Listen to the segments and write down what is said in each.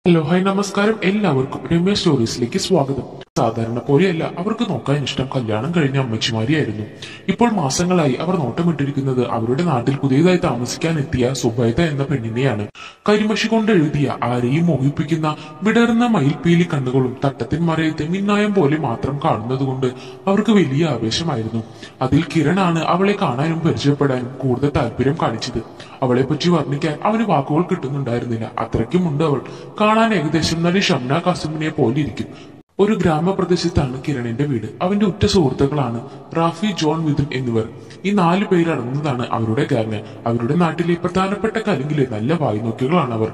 hello hi നമസ്കാരം എല്ലാവർക്കും രമ്യ സ്റ്റോറീസിലേക്ക് സ്വാഗതം സാധാരണ പോലെയല്ല അവർക്ക് നോക്കാൻ ഇഷ്ടം കല്യാണം കഴിഞ്ഞ അമ്മച്ചിമാരിയായിരുന്നു ഇപ്പോൾ മാസങ്ങളായി അവർ നോട്ടമിട്ടിരിക്കുന്നത് അവരുടെ നാട്ടിൽ പുതിയതായി താമസിക്കാൻ എത്തിയ സുബൈദ എന്ന പെണ്ണിനെയാണ് കരിമഷി കൊണ്ട് എഴുതിയ ആരെയും മോഹിപ്പിക്കുന്ന വിടർന്ന മയിൽപ്പീലി കണ്ണുകളും തട്ടത്തിൻ മറയത്ത് മിന്നായം പോലെ മാത്രം കാണുന്നതുകൊണ്ട് അവർക്ക് വലിയ ആവേശമായിരുന്നു അതിൽ കിരണാണ് അവളെ കാണാനും പരിചയപ്പെടാനും കൂടുതൽ താല്പര്യം കാണിച്ചത് അവളെ പറ്റി വർണ്ണിക്കാൻ അവന് വാക്കുകൾ കിട്ടുന്നുണ്ടായിരുന്നില്ല അത്രയ്ക്കുമുണ്ട് അവൾ കാണാൻ ഏകദേശം നടി ഷംന കാസിമിനെ പോലെ ഇരിക്കും ഒരു ഗ്രാമപ്രദേശത്താണ് കിരണിന്റെ വീട് അവന്റെ ഉറ്റ സുഹൃത്തുക്കളാണ് റാഫി ജോൺ വിതുൻ എന്നിവർ ഈ നാല് പേരടങ്ങുന്നതാണ് അവരുടെ ഗാങ് അവരുടെ നാട്ടിലെ പ്രധാനപ്പെട്ട കലിങ്കിലെ നല്ല വായ്നോക്കികളാണ് അവർ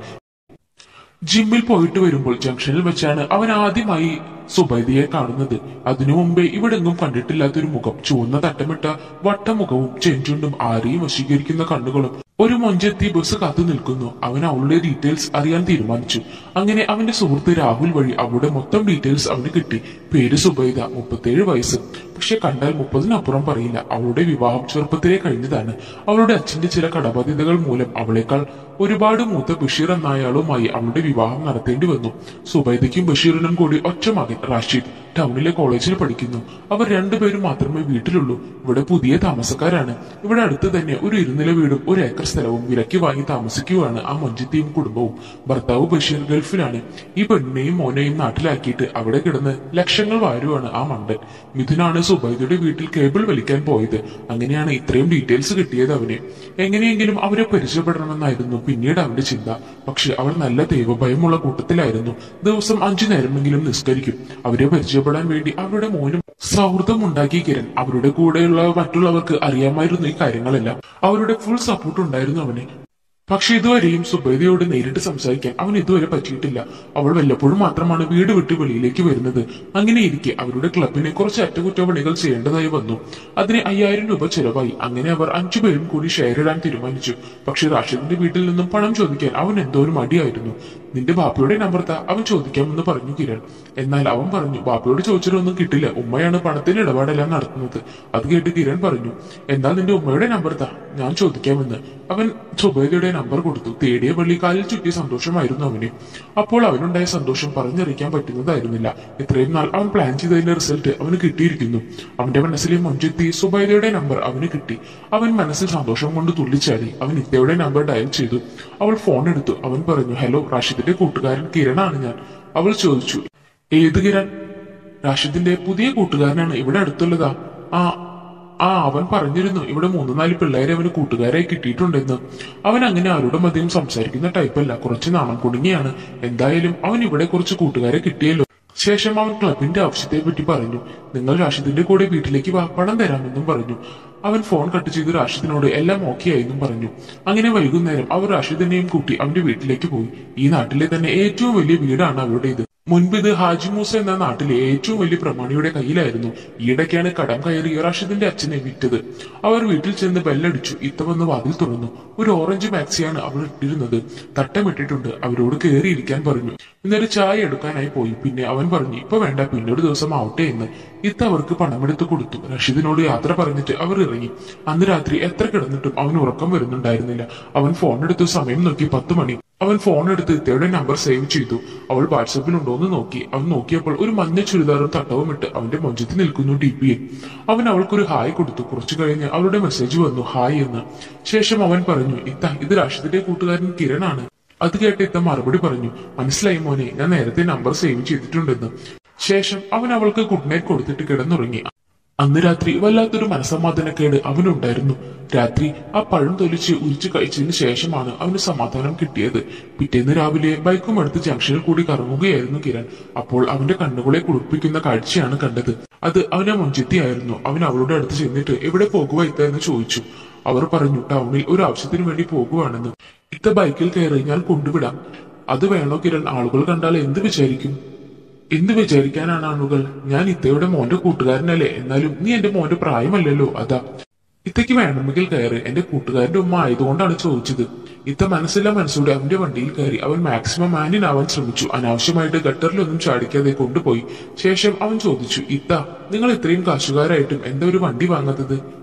ജിമ്മിൽ പോയിട്ട് വരുമ്പോൾ ജംഗ്ഷനിൽ വെച്ചാണ് അവൻ ആദ്യമായി സുബൈദിയെ കാണുന്നത് അതിനു മുമ്പേ ഇവിടെങ്ങും കണ്ടിട്ടില്ലാത്തൊരു മുഖം ചുവന്ന തട്ടമിട്ട വട്ടമുഖവും ചെഞ്ചുണ്ടും ആരെയും വശീകരിക്കുന്ന കണ്ണുകളും ഒരു മൊഞ്ചെത്തി ബസ് കാത്തു നിൽക്കുന്നു അവൻ അവളുടെ ഡീറ്റെയിൽസ് അറിയാൻ തീരുമാനിച്ചു അങ്ങനെ അവന്റെ സുഹൃത്ത് രാഹുൽ വഴി അവളുടെ മൊത്തം ഡീറ്റെയിൽസ് അവന് കിട്ടി പേര് സുബൈദ മുപ്പത്തേഴ് വയസ്സ് പക്ഷെ കണ്ടാൽ മുപ്പതിനപ്പുറം പറയില്ല അവളുടെ വിവാഹം ചെറുപ്പത്തിലേ കഴിഞ്ഞതാണ് അവളുടെ അച്ഛന്റെ ചില കടബാധ്യതകൾ മൂലം അവളെക്കാൾ ഒരുപാട് മൂത്ത ബഷീർ എന്ന അയാളുമായി അവളുടെ വിവാഹം നടത്തേണ്ടി വന്നു സുബൈദയ്ക്കും ബഷീറിനും കൂടി ഒറ്റ മകൻ റാഷിദ് ടൗണിലെ കോളേജിൽ പഠിക്കുന്നു അവർ രണ്ടുപേരും മാത്രമേ വീട്ടിലുള്ളൂ ഇവിടെ പുതിയ താമസക്കാരാണ് ഇവിടെ അടുത്ത് തന്നെ ഒരു ഇരുനില വീടും ഒരു ഏക്കർ സ്ഥലവും വിലയ്ക്ക് വാങ്ങി താമസിക്കുകയാണ് ആ മഞ്ജിത്തിയും കുടുംബവും ഭർത്താവ് ബഷീർ ഗൾഫിലാണ് ഈ പെണ്ണിനെയും മോനെയും നാട്ടിലാക്കിയിട്ട് അവിടെ കിടന്ന് ലക്ഷങ്ങൾ വാരുവാണ് ആ മണ്ടൻ മിഥുനാണ് സുബൈദയുടെ വീട്ടിൽ കേബിൾ വലിക്കാൻ പോയത് അങ്ങനെയാണ് ഇത്രയും ഡീറ്റെയിൽസ് കിട്ടിയത് അവന് എങ്ങനെയെങ്കിലും അവരെ പരിചയപ്പെടണമെന്നായിരുന്നു പിന്നീട് അവന്റെ ചിന്ത പക്ഷെ അവൾ നല്ല ദൈവഭയമുള്ള കൂട്ടത്തിലായിരുന്നു ദിവസം അഞ്ചു നേരമെങ്കിലും നിസ്കരിക്കും അവരെ പരിചയപ്പെടാൻ വേണ്ടി അവരുടെ മോനും സൗഹൃദം ഉണ്ടാക്കി കിരൺ അവരുടെ കൂടെയുള്ള മറ്റുള്ളവർക്ക് അറിയാമായിരുന്നു ഈ കാര്യങ്ങളെല്ലാം അവരുടെ ഫുൾ സപ്പോർട്ട് ഉണ്ടായിരുന്നു അവന് പക്ഷെ ഇതുവരെയും സുബൈദയോട് നേരിട്ട് സംസാരിക്കാൻ അവൻ ഇതുവരെ പറ്റിയിട്ടില്ല അവൾ വല്ലപ്പോഴും മാത്രമാണ് വീട് വിട്ട് വെളിയിലേക്ക് വരുന്നത് അങ്ങനെ ഇരിക്കെ അവരുടെ ക്ലബിനെ കുറച്ച് അറ്റകുറ്റപ്പണികൾ ചെയ്യേണ്ടതായി വന്നു അതിന് അയ്യായിരം രൂപ ചെലവായി അങ്ങനെ അവർ അഞ്ചുപേരും കൂടി ഷെയർ ഇടാൻ തീരുമാനിച്ചു പക്ഷെ റാഷിദിന്റെ വീട്ടിൽ നിന്നും പണം ചോദിക്കാൻ അവൻ എന്തോ ഒരു മടിയായിരുന്നു നിന്റെ ബാപ്പയുടെ നമ്പർ താ അവൻ ചോദിക്കാമെന്ന് പറഞ്ഞു കിരൺ എന്നാൽ അവൻ പറഞ്ഞു ബാപ്പയോട് ചോദിച്ചിട്ടൊന്നും കിട്ടില്ല ഉമ്മയാണ് പണത്തിന്റെ ഇടപാടെല്ലാം നടത്തുന്നത് അത് കേട്ട് കിരൺ പറഞ്ഞു എന്നാൽ നിന്റെ ഉമ്മയുടെ നമ്പർ താ ഞാൻ ചോദിക്കാമെന്ന് അവൻ സുബൈദയുടെ നമ്പർ കൊടുത്തു തേടിയ പള്ളി കാലിൽ ചുറ്റി സന്തോഷമായിരുന്നു അവന് അപ്പോൾ അവനുണ്ടായ സന്തോഷം പറഞ്ഞറിയിക്കാൻ പറ്റുന്നതായിരുന്നില്ല ഇത്രയും നാൾ അവൻ പ്ലാൻ ചെയ്തതിന്റെ റിസൾട്ട് അവന് കിട്ടിയിരിക്കുന്നു അവന്റെ മനസ്സിലെ മൊഞ്ചെത്തി സുബൈദയുടെ നമ്പർ അവന് കിട്ടി അവൻ മനസ്സിൽ സന്തോഷം കൊണ്ട് തുള്ളിച്ചാടി അവൻ ഇത്തയുടെ നമ്പർ ഡയൽ ചെയ്തു അവൾ ഫോൺ എടുത്തു അവൻ പറഞ്ഞു ഹലോ റാഷിദിന്റെ കൂട്ടുകാരൻ കിരണാണ് ഞാൻ അവൾ ചോദിച്ചു ഏത് കിരൺ റാഷിദിന്റെ പുതിയ കൂട്ടുകാരനാണ് ഇവിടെ അടുത്തുള്ളതാ ആ ആ അവൻ പറഞ്ഞിരുന്നു ഇവിടെ മൂന്ന് നാല് പിള്ളേരെ അവന് കൂട്ടുകാരായി കിട്ടിയിട്ടുണ്ടെന്ന് അവൻ അങ്ങനെ ആരുടെ മതിയും സംസാരിക്കുന്ന ടൈപ്പല്ല കുറച്ച് നാണം കുടുങ്ങിയാണ് എന്തായാലും അവൻ ഇവിടെ കുറച്ച് കൂട്ടുകാരെ കിട്ടിയല്ലോ ശേഷം അവൻ ക്ലബിന്റെ ആവശ്യത്തെ പറ്റി പറഞ്ഞു നിങ്ങൾ റാഷിദിന്റെ കൂടെ വീട്ടിലേക്ക് വാ പണം തരാമെന്നും പറഞ്ഞു അവൻ ഫോൺ കട്ട് ചെയ്ത് റാഷിദിനോട് എല്ലാം ഓക്കെ ആയെന്നും പറഞ്ഞു അങ്ങനെ വൈകുന്നേരം അവർ റാഷിദിനെയും കൂട്ടി അവന്റെ വീട്ടിലേക്ക് പോയി ഈ നാട്ടിലെ തന്നെ ഏറ്റവും വലിയ വീടാണ് അവരുടേത് മുൻപ് ഇത് ഹാജി മൂസ എന്ന നാട്ടിലെ ഏറ്റവും വലിയ പ്രമാണിയുടെ കയ്യിലായിരുന്നു ഈയിടയ്ക്കാണ് കടം കയറി റാഷിദിന്റെ അച്ഛനെ വിറ്റത് അവർ വീട്ടിൽ ചെന്ന് ബെല്ലടിച്ചു ഇത്തവന്ന് വാതിൽ തുറന്നു ഒരു ഓറഞ്ച് മാക്സിയാണ് അവൾ ഇട്ടിരുന്നത് തട്ടമിട്ടിട്ടുണ്ട് അവരോട് കയറിയിരിക്കാൻ പറഞ്ഞു എന്നിട്ട് ചായ എടുക്കാനായി പോയി പിന്നെ അവൻ പറഞ്ഞു ഇപ്പൊ വേണ്ട പിന്നൊരു ദിവസം ആവട്ടെ എന്ന് ഇത്ത അവർക്ക് പണമെടുത്ത് കൊടുത്തു റഷീദിനോട് യാത്ര പറഞ്ഞിട്ട് അവർ ഇറങ്ങി അന്ന് രാത്രി എത്ര കിടന്നിട്ടും അവന് ഉറക്കം വരുന്നുണ്ടായിരുന്നില്ല അവൻ ഫോൺ എടുത്തു സമയം നോക്കി പത്ത് മണി അവൻ ഫോൺ എടുത്ത് ഇത്തയുടെ നമ്പർ സേവ് ചെയ്തു അവൾ വാട്സപ്പിൽ ഉണ്ടോന്ന് നോക്കി അവൻ നോക്കിയപ്പോൾ ഒരു മഞ്ഞ ചുരിദാറും തട്ടവും ഇട്ട് അവന്റെ മൊഞ്ചത്തിൽ നിൽക്കുന്നു ടി പിയിൽ അവൻ അവൾക്കൊരു ഹായ് കൊടുത്തു കുറച്ചു കഴിഞ്ഞ് അവളുടെ മെസ്സേജ് വന്നു ഹായ് എന്ന് ശേഷം അവൻ പറഞ്ഞു ഇത്ത ഇത് രാഷ്ട്രത്തിന്റെ കൂട്ടുകാരൻ കിരണാണ് അത് കേട്ട് ഇത്ത മറുപടി പറഞ്ഞു മനസ്സിലായി മോനെ ഞാൻ നേരത്തെ നമ്പർ സേവ് ചെയ്തിട്ടുണ്ടെന്ന് ശേഷം അവൻ അവൾക്ക് ഗുഡ് നൈറ്റ് കൊടുത്തിട്ട് കിടന്നുറങ്ങി അന്ന് രാത്രി വല്ലാത്തൊരു മനസമാധാനക്കേട് അവനുണ്ടായിരുന്നു രാത്രി ആ പഴം തൊലിച്ച് ഉരിച്ചു കഴിച്ചതിന് ശേഷമാണ് അവന് സമാധാനം കിട്ടിയത് പിറ്റേന്ന് രാവിലെ ബൈക്കും എടുത്ത് ജംഗ്ഷനിൽ കൂടി കറങ്ങുകയായിരുന്നു കിരൺ അപ്പോൾ അവന്റെ കണ്ണുകളെ കുളിപ്പിക്കുന്ന കാഴ്ചയാണ് കണ്ടത് അത് അവനെ മുഞ്ചെത്തിയായിരുന്നു അവൻ അവളുടെ അടുത്ത് ചെന്നിട്ട് എവിടെ പോകുക ഇത്ത എന്ന് ചോദിച്ചു അവർ പറഞ്ഞു ടൗണിൽ ഒരു ആവശ്യത്തിന് വേണ്ടി പോകുവാണെന്ന് ഇത്ത ബൈക്കിൽ കയറി ഞാൻ കൊണ്ടുവിടാം അത് വേണോ കിരൺ ആളുകൾ കണ്ടാൽ എന്ത് വിചാരിക്കും എന്ത് വിചാരിക്കാനാണ് ആളുകൾ ഞാൻ ഇത്തയുടെ മോന്റെ കൂട്ടുകാരനല്ലേ എന്നാലും നീ എന്റെ മോന്റെ പ്രായമല്ലല്ലോ അതാ ഇത്തയ്ക്ക് വേണമെങ്കിൽ കയറി എന്റെ കൂട്ടുകാരന്റെ ഉമ്മ ആയതുകൊണ്ടാണ് ചോദിച്ചത് ഇത്ത മനസ്സില്ല മനസ്സോടെ അവന്റെ വണ്ടിയിൽ കയറി അവൻ മാക്സിമം മാനിനാവാൻ ശ്രമിച്ചു അനാവശ്യമായിട്ട് ഗട്ടറിലൊന്നും ചാടിക്കാതെ കൊണ്ടുപോയി ശേഷം അവൻ ചോദിച്ചു ഇത്ത നിങ്ങൾ ഇത്രയും കാശുകാരായിട്ടും എന്താ ഒരു വണ്ടി വാങ്ങാത്തത്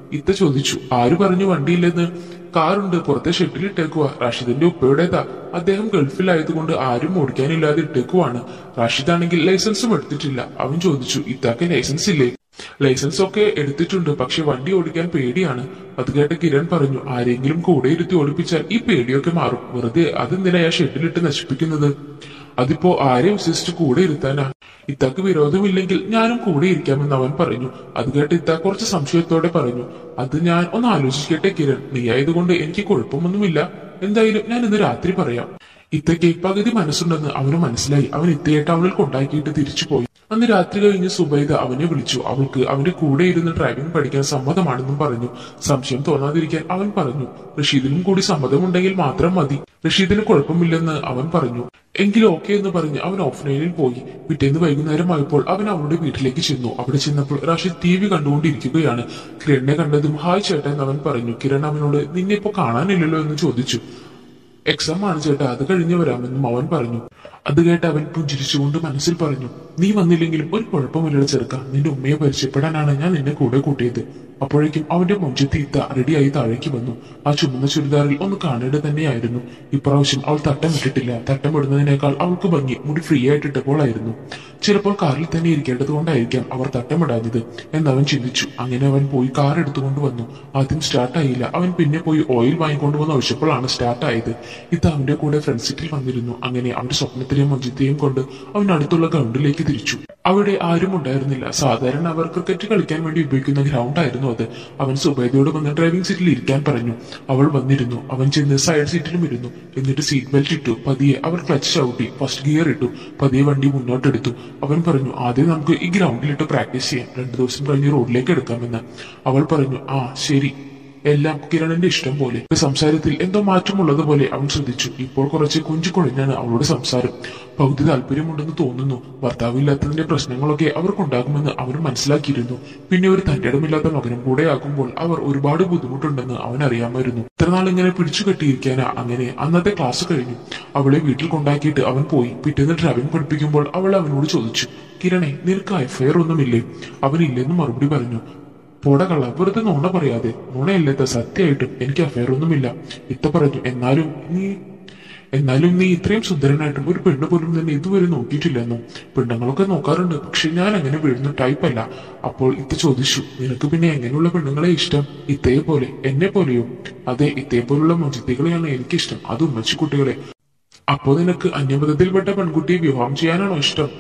ഇത്ത ചോദിച്ചു ആര് പറഞ്ഞു വണ്ടിയില്ലെന്ന് കാറുണ്ട് പുറത്തെ ഷെഡിൽ ഇട്ടേക്കുവാ റാഷിദിന്റെ ഉപ്പയുടേതാ അദ്ദേഹം ഗൾഫിലായതുകൊണ്ട് ആരും ഓടിക്കാനില്ലാതെ ഇട്ടേക്കുവാണ് റാഷിദ് ആണെങ്കിൽ ലൈസൻസും എടുത്തിട്ടില്ല അവൻ ചോദിച്ചു ഇത്താക്ക് ലൈസൻസ് ഇല്ലേ ലൈസൻസ് ഒക്കെ എടുത്തിട്ടുണ്ട് പക്ഷെ വണ്ടി ഓടിക്കാൻ പേടിയാണ് അത് കേട്ട് കിരൺ പറഞ്ഞു ആരെങ്കിലും കൂടെ ഇരുത്തി ഓടിപ്പിച്ചാൽ ഈ പേടിയൊക്കെ മാറും വെറുതെ അതെന്തിനാ ആ ഷെഡിലിട്ട് നശിപ്പിക്കുന്നത് അതിപ്പോ ആരെ വിശ്വസിച്ച് കൂടെ ഇരുത്താനാ ഇത്താക്ക് വിരോധമില്ലെങ്കിൽ ഞാനും കൂടെ ഇരിക്കാമെന്ന് അവൻ പറഞ്ഞു അത് കേട്ട് ഇത്ത കുറച്ച് സംശയത്തോടെ പറഞ്ഞു അത് ഞാൻ ഒന്ന് ആലോചിക്കട്ടെ കിരൺ നീ ആയതുകൊണ്ട് എനിക്ക് കുഴപ്പമൊന്നുമില്ല എന്തായാലും ഞാൻ ഇന്ന് രാത്രി പറയാം ഇത്തയ്ക്ക് പകുതി മനസ്സുണ്ടെന്ന് അവന് മനസ്സിലായി അവൻ ഇത്തയെ ടൗണിൽ കൊണ്ടാക്കിയിട്ട് തിരിച്ചു പോയി അന്ന് രാത്രി കഴിഞ്ഞ് സുബൈദ അവനെ വിളിച്ചു അവൾക്ക് അവന്റെ കൂടെ ഇരുന്ന് ഡ്രൈവിംഗ് പഠിക്കാൻ സമ്മതമാണെന്നും പറഞ്ഞു സംശയം തോന്നാതിരിക്കാൻ അവൻ പറഞ്ഞു റഷീദിനും കൂടി സമ്മതമുണ്ടെങ്കിൽ മാത്രം മതി റഷീദിന് കുഴപ്പമില്ലെന്ന് അവൻ പറഞ്ഞു എങ്കിൽ ഓക്കെ എന്ന് പറഞ്ഞ് അവൻ ഓഫ് ലൈനിൽ പോയി പിറ്റേന്ന് വൈകുന്നേരമായപ്പോൾ അവൻ അവളുടെ വീട്ടിലേക്ക് ചെന്നു അവിടെ ചെന്നപ്പോൾ റാഷിദ് ടി വി കണ്ടുകൊണ്ടിരിക്കുകയാണ് കിരണിനെ കണ്ടതും ഹായ് ചേട്ടൻ എന്ന് അവൻ പറഞ്ഞു കിരൺ അവനോട് നിന്നെ ഇപ്പോ കാണാനില്ലല്ലോ എന്ന് ചോദിച്ചു എക്സാം ആണ് ചേട്ടാ അത് കഴിഞ്ഞ് വരാമെന്നും അവൻ പറഞ്ഞു അത് കേട്ട് അവൻ പുഞ്ചിരിച്ചുകൊണ്ട് മനസ്സിൽ പറഞ്ഞു നീ വന്നില്ലെങ്കിലും ഒരു കുഴപ്പമില്ല ചെറുക്ക നിന്റെ ഉമ്മയെ പരിചയപ്പെടാനാണ് ഞാൻ നിന്നെ കൂടെ കൂട്ടിയത് അപ്പോഴേക്കും അവന്റെ മുഞ്ചത്തി ഇത്ത റെഡിയായി താഴേക്ക് വന്നു ആ ചുമന്ന ചുരിദാറിൽ ഒന്ന് കാണേണ്ട തന്നെയായിരുന്നു ഇപ്രാവശ്യം അവൾ തട്ടം ഇട്ടിട്ടില്ല തട്ടം ഇടുന്നതിനേക്കാൾ അവൾക്ക് ഭംഗി മുടി ഫ്രീ ആയിട്ടിട്ടപ്പോഴായിരുന്നു ചിലപ്പോൾ കാറിൽ തന്നെ ഇരിക്കേണ്ടത് കൊണ്ടായിരിക്കാം അവർ തട്ടമിടാഞ്ഞത് എന്നവൻ ചിന്തിച്ചു അങ്ങനെ അവൻ പോയി കാർ എടുത്തുകൊണ്ട് വന്നു ആദ്യം സ്റ്റാർട്ട് ആയില്ല അവൻ പിന്നെ പോയി ഓയിൽ വാങ്ങിക്കൊണ്ട് വന്ന് ഒഴിച്ചപ്പോഴാണ് സ്റ്റാർട്ട് ആയത് ഇത് അവന്റെ കൂടെ ഫ്രണ്ട് സീറ്റിൽ വന്നിരുന്നു അങ്ങനെ അവന്റെ സ്വപ്നത്തിലെയും മഞ്ജിത്തെയും കൊണ്ട് അവൻ അടുത്തുള്ള ഗ്രൗണ്ടിലേക്ക് തിരിച്ചു അവിടെ ആരും ഉണ്ടായിരുന്നില്ല സാധാരണ അവർ ക്രിക്കറ്റ് കളിക്കാൻ വേണ്ടി ഉപയോഗിക്കുന്ന ഗ്രൗണ്ട് ആയിരുന്നു അത് അവൻ സുബൈദയോട് വന്ന് ഡ്രൈവിംഗ് സീറ്റിൽ ഇരിക്കാൻ പറഞ്ഞു അവൾ വന്നിരുന്നു അവൻ ചെന്ന് സൈഡ് സീറ്റിലും ഇരുന്നു എന്നിട്ട് സീറ്റ് ബെൽറ്റ് ഇട്ടു പതിയെ അവർ ക്ലച്ച് ചവിട്ടി ഫസ്റ്റ് ഗിയർ ഇട്ടു പതിയെ വണ്ടി മുന്നോട്ടെടുത്തു അവൻ പറഞ്ഞു ആദ്യം നമുക്ക് ഈ ഗ്രൗണ്ടിലിട്ട് പ്രാക്ടീസ് ചെയ്യാം രണ്ടു ദിവസം കഴിഞ്ഞ് റോഡിലേക്ക് എടുക്കാമെന്ന് അവൾ പറഞ്ഞു ആ ശരി എല്ലാം കിരണിന്റെ ഇഷ്ടം പോലെ സംസാരത്തിൽ എന്തോ മാറ്റമുള്ളത് പോലെ അവൻ ശ്രദ്ധിച്ചു ഇപ്പോൾ കുറച്ച് കുഞ്ചു കുഴഞ്ഞാണ് അവളുടെ സംസാരം പകുതി താല്പര്യമുണ്ടെന്ന് തോന്നുന്നു ഭർത്താവില്ലാത്തതിന്റെ പ്രശ്നങ്ങളൊക്കെ അവർക്കുണ്ടാകുമെന്ന് അവൻ മനസ്സിലാക്കിയിരുന്നു പിന്നെ ഒരു തന്റെ ഇടമില്ലാത്ത മകനും കൂടെ ആകുമ്പോൾ അവർ ഒരുപാട് ബുദ്ധിമുട്ടുണ്ടെന്ന് അവൻ അറിയാമായിരുന്നു ഇത്രനാൾ ഇങ്ങനെ പിടിച്ചു കെട്ടിയിരിക്കാനാ അങ്ങനെ അന്നത്തെ ക്ലാസ് കഴിഞ്ഞു അവളെ വീട്ടിൽ കൊണ്ടാക്കിയിട്ട് അവൻ പോയി പിറ്റേന്ന് ഡ്രൈവിംഗ് പഠിപ്പിക്കുമ്പോൾ അവൾ അവനോട് ചോദിച്ചു കിരണേ നിനക്ക് അഫയർ ഒന്നുമില്ലേ അവനില്ലെന്ന് മറുപടി പറഞ്ഞു പോട കള്ള വെറുതെ നുണ പറയാതെ നുണയല്ലാത്ത സത്യമായിട്ടും എനിക്ക് അഫയർ ഒന്നുമില്ല ഇത്ത പറഞ്ഞു എന്നാലും നീ എന്നാലും നീ ഇത്രയും സുന്ദരനായിട്ടും ഒരു പെണ്ണ് പോലും തന്നെ ഇതുവരെ നോക്കിയിട്ടില്ലെന്നും പെണ്ണുങ്ങളൊക്കെ നോക്കാറുണ്ട് പക്ഷെ ഞാൻ അങ്ങനെ വീഴുന്ന ടൈപ്പ് അല്ല അപ്പോൾ ഇത്ത ചോദിച്ചു നിനക്ക് പിന്നെ എങ്ങനെയുള്ള പെണ്ണുങ്ങളെ ഇഷ്ടം ഇത്തയെ പോലെ എന്നെ പോലെയോ അതെ ഇത്തയെ പോലുള്ള മൊജിത്തികളെയാണ് എനിക്കിഷ്ടം അത് ഉമ്മച്ചിക്കുട്ടികളെ അപ്പോ നിനക്ക് അന്യമതത്തിൽപ്പെട്ട പെൺകുട്ടിയെ വിവാഹം ചെയ്യാനാണോ ഇഷ്ടം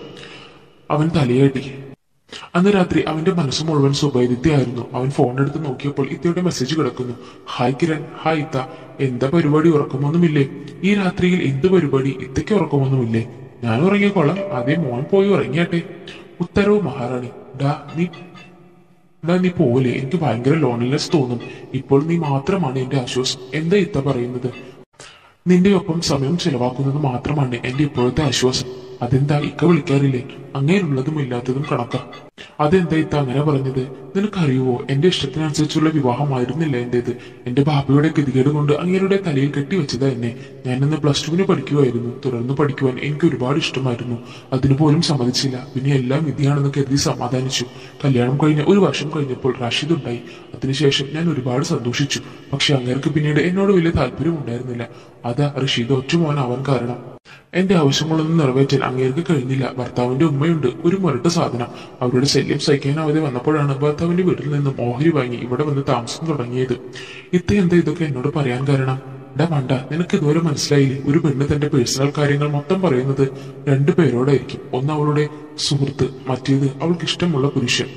അവൻ തലയാട്ടി അന്ന് രാത്രി അവന്റെ മനസ്സ് മുഴുവൻ സുബൈദിത്യയായിരുന്നു അവൻ ഫോൺ എടുത്ത് നോക്കിയപ്പോൾ ഇത്തയുടെ മെസ്സേജ് കിടക്കുന്നു ഹായ് കിരൺ ഹായ് ഇത്ത എന്താ പരിപാടി ഉറക്കമൊന്നുമില്ലേ ഈ രാത്രിയിൽ എന്ത് പരിപാടി ഇത്തയ്ക്ക് ഉറക്കമൊന്നുമില്ലേ ഞാൻ ഉറങ്ങിക്കോളാം അതേ മോൻ പോയി ഉറങ്ങിയാട്ടെ ഉത്തരവ് മഹാറാണി ഡാ നീ ഡാ നീ പോലെ എനിക്ക് ഭയങ്കര ലോൺലിനെസ് തോന്നും ഇപ്പോൾ നീ മാത്രമാണ് എന്റെ ആശ്വാസം എന്താ ഇത്ത പറയുന്നത് നിന്റെ ഒപ്പം സമയം ചെലവാക്കുന്നത് മാത്രമാണ് എന്റെ ഇപ്പോഴത്തെ ആശ്വാസം അതെന്താ ഇക്ക വിളിക്കാറില്ലേ അങ്ങനെയുള്ളതും ഇല്ലാത്തതും കണക്കാ അതെന്താ ഇത്ത അങ്ങനെ പറഞ്ഞത് നിനക്കറിയുവോ എന്റെ ഇഷ്ടത്തിനനുസരിച്ചുള്ള വിവാഹമായിരുന്നില്ല എന്റേത് എന്റെ ബാബയുടെ ഗതികേട് കൊണ്ട് അങ്ങേരുടെ തലയിൽ കെട്ടിവെച്ചതാ എന്നെ ഞാനിന്ന് പ്ലസ് ടുവിന് പഠിക്കുമായിരുന്നു തുടർന്ന് പഠിക്കുവാൻ എനിക്ക് ഒരുപാട് ഇഷ്ടമായിരുന്നു അതിനു പോലും സമ്മതിച്ചില്ല പിന്നെ എല്ലാം വിധിയാണെന്ന് കരുതി സമാധാനിച്ചു കല്യാണം കഴിഞ്ഞ ഒരു വർഷം കഴിഞ്ഞപ്പോൾ റാഷിദ് ഉണ്ടായി അതിനുശേഷം ഞാൻ ഒരുപാട് സന്തോഷിച്ചു പക്ഷെ അങ്ങേർക്ക് പിന്നീട് എന്നോട് വലിയ താല്പര്യം ഉണ്ടായിരുന്നില്ല അതാ ഋഷിദ് ഒറ്റമോനാവാൻ കാരണം എന്റെ ആവശ്യങ്ങളൊന്നും നിറവേറ്റാൻ അങ്ങേർക്ക് കഴിഞ്ഞില്ല ഭർത്താവിന്റെ ഉമ്മയുണ്ട് ഒരു മുരട്ട് സാധനം അവരുടെ ശല്യം സഹിക്കാനാവാതെ വന്നപ്പോഴാണ് ഭർത്താവിന്റെ വീട്ടിൽ നിന്നും ഓഹരി വാങ്ങി ഇവിടെ വന്ന് താമസം തുടങ്ങിയത് ഇത്ത എന്താ ഇതൊക്കെ എന്നോട് പറയാൻ കാരണം ഡാ മണ്ട നിനക്ക് ഇതുവരെ മനസ്സിലായില്ലേ ഒരു പെണ്ണ് തന്റെ പേഴ്സണൽ കാര്യങ്ങൾ മൊത്തം പറയുന്നത് രണ്ടു പേരോടായിരിക്കും ഒന്ന് അവളുടെ സുഹൃത്ത് മറ്റേത് അവൾക്ക് ഇഷ്ടമുള്ള പുരുഷൻ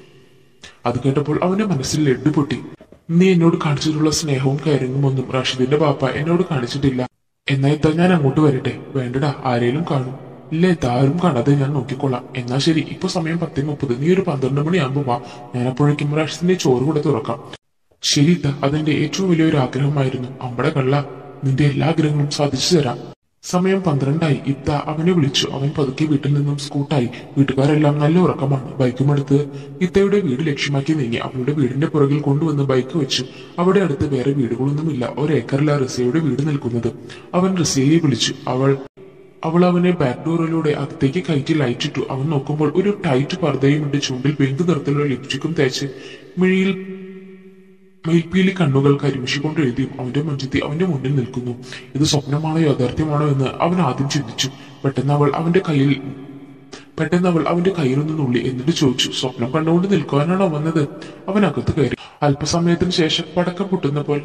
അത് കേട്ടപ്പോൾ അവന്റെ മനസ്സിൽ ലഡ്ഡു പൊട്ടി നീ എന്നോട് കാണിച്ചിട്ടുള്ള സ്നേഹവും കയറിങ്ങും ഒന്നും റാഷിദിന്റെ ബാപ്പ എന്നോട് കാണിച്ചിട്ടില്ല എന്നാ ഇത്ത ഞാൻ അങ്ങോട്ട് വരട്ടെ വേണ്ടടാ ആരേലും കാണും ഇല്ല ഇത്ത ആരും കാണാതെ ഞാൻ നോക്കിക്കൊള്ളാം എന്നാ ശരി ഇപ്പൊ സമയം പത്തേ മുപ്പത് നീ ഒരു പന്ത്രണ്ട് മണിയാകുമ്പോ വാ ഞാൻ അപ്പോഴേക്കും റാഷിദിന്റെ ചോറ് കൂടെ തുറക്കാം ശരി ഇത്ത അതെന്റെ ഏറ്റവും വലിയൊരു ആഗ്രഹമായിരുന്നു അമ്പടെ കള്ള നിന്റെ എല്ലാ ആഗ്രഹങ്ങളും സാധിച്ചു തരാം സമയം പന്ത്രണ്ടായി ഇത്ത അവനെ വിളിച്ചു അവൻ പതുക്കെ വീട്ടിൽ നിന്നും സ്കൂട്ടായി വീട്ടുകാരെല്ലാം നല്ല ഉറക്കമാണ് ബൈക്കും എടുത്ത് ഇത്തയുടെ വീട് ലക്ഷ്യമാക്കി നീങ്ങി അവളുടെ വീടിന്റെ പുറകിൽ കൊണ്ടുവന്ന് ബൈക്ക് വെച്ചു അവിടെ അടുത്ത് വേറെ വീടുകളൊന്നുമില്ല ഒരേക്കറില റസിയയുടെ വീട് നിൽക്കുന്നത് അവൻ റസിയയെ വിളിച്ചു അവൾ അവൾ അവനെ ബാക്ക് ഡോറിലൂടെ അകത്തേക്ക് കയറ്റി ലൈറ്റിട്ടു അവൻ നോക്കുമ്പോൾ ഒരു ടൈറ്റ് പർദ്ദയും ഇട്ട് ചുണ്ടിൽ പിങ്ക് നിറത്തിലുള്ള ലിപ്സ്റ്റിക്കും തേച്ച് മിഴിയിൽ മയിൽപ്പീലി കണ്ണുകൾ കരിമിഷിക്കൊണ്ട് എഴുതിയും അവന്റെ മഞ്ചത്തി അവന്റെ മുന്നിൽ നിൽക്കുന്നു ഇത് സ്വപ്നമാണോ യാഥാർത്ഥ്യമാണോ എന്ന് അവൻ ആദ്യം ചിന്തിച്ചു പെട്ടെന്ന് അവൾ അവന്റെ കയ്യിൽ പെട്ടെന്ന് അവൾ അവന്റെ കയ്യിൽ നിന്ന് നുള്ളി എന്നിട്ട് ചോദിച്ചു സ്വപ്നം കണ്ടുകൊണ്ട് നിൽക്കുവാനാണോ വന്നത് അവൻ അകത്ത് കയറി അല്പസമയത്തിന് ശേഷം പടക്കം പൊട്ടുന്ന പോലെ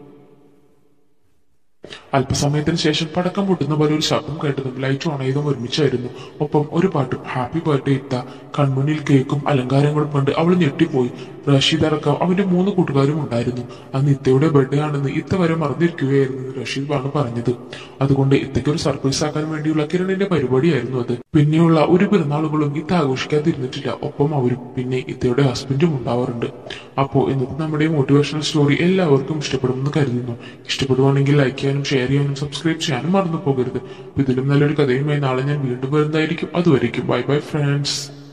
അല്പസമയത്തിന് ശേഷം പടക്കം പൊട്ടുന്ന പോലെ ഒരു ശബ്ദം കേട്ടതും ലൈറ്റ് ഓൺ ചെയ്തും ഒരുമിച്ചായിരുന്നു ഒപ്പം ഒരു പാട്ടും ഹാപ്പി ബർത്ത്ഡേ ഇത്ത കൺമുന്നിൽ കേക്കും അലങ്കാരങ്ങളും കണ്ട് അവൾ ഞെട്ടിപ്പോയി റഷീദ് അടക്കം അവന്റെ മൂന്ന് കൂട്ടുകാരും ഉണ്ടായിരുന്നു അന്ന് ഇത്തയുടെ ബർത്ത്ഡേ ആണെന്ന് ഇത്ത വരെ മറന്നിരിക്കുകയായിരുന്നു റഷീദ് ആണ് പറഞ്ഞത് അതുകൊണ്ട് ഇത്തയ്ക്ക് ഒരു സർപ്രൈസ് ആക്കാൻ വേണ്ടിയുള്ള കിരണിന്റെ പരിപാടിയായിരുന്നു അത് പിന്നെയുള്ള ഒരു പിറന്നാളുകളും ഇത്ത ആഘോഷിക്കാതിരുന്നിട്ടില്ല ഒപ്പം അവരും പിന്നെ ഇത്തയുടെ ഹസ്ബൻഡും ഉണ്ടാവാറുണ്ട് അപ്പോ ഇന്നത്തെ നമ്മുടെ മോട്ടിവേഷണൽ സ്റ്റോറി എല്ലാവർക്കും ഇഷ്ടപ്പെടുമെന്ന് കരുതുന്നു ഇഷ്ടപ്പെടുവാണെങ്കിൽ ലൈക്ക് ചെയ്യാനും ഷെയർ ചെയ്യാനും സബ്സ്ക്രൈബ് ചെയ്യാനും മറന്നു പോകരുത് അപ്പൊ ഇതിലും നല്ലൊരു കഥയുമായി നാളെ ഞാൻ വീണ്ടും വരുന്നതായിരിക്കും അതുവരെയ്ക്കും ബൈ ബൈ ഫ്രണ്ട്സ്